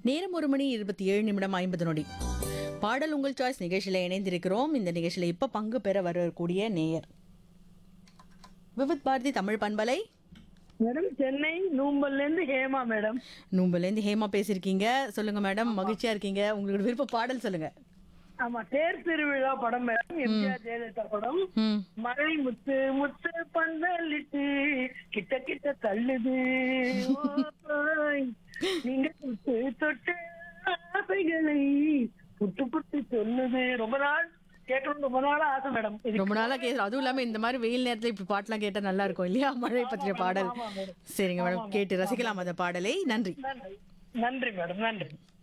நேரம் ஒரு மணி இருபத்தி ஏழு நிமிடம் ஐம்பது நொடி பாடல் உங்கள் சாய்ஸ் நிகழ்ச்சியில் இணைந்திருக்கிறோம் இந்த நிகழ்ச்சியில் இப்போ பங்கு பெற வரக்கூடிய நேயர் விவித் பாரதி தமிழ் பண்பலை மேடம் சென்னை நூம்பல்ல இருந்து ஹேமா மேடம் நூம்பலேருந்து ஹேமா பேசியிருக்கீங்க சொல்லுங்க மேடம் மகிழ்ச்சியா இருக்கீங்க உங்களோட விருப்ப பாடல் சொல்லுங்க ஆமா தேர் திருவிழா படம் மேடம் எம்ஜிஆர் ஜெயலலிதா படம் ம் மழை முத்து முத்து பந்தலிட்டு கிட்ட கிட்ட தள்ளுது ஓய், நீங்க தொட்டு தொட்டு ஆசைகளை புட்டு புட்டு சொல்லுது ரொம்ப நாள் கேட்கணும் ரொம்ப நாள் ஆசை மேடம் இது ரொம்ப நாளா கேட்குறோம் அதுவும் இல்லாம இந்த மாதிரி வெயில் நேரத்துல இப்படி பாட்டுலாம் கேட்டா நல்லா இருக்கும் இல்லையா மழை பற்றிய பாடல் ஆமா மேடம் சரிங்க மேடம் கேட்டு ரசிக்கலாம் அந்த பாடலை நன்றி நன்றி நன்றி மேடம் நன்றி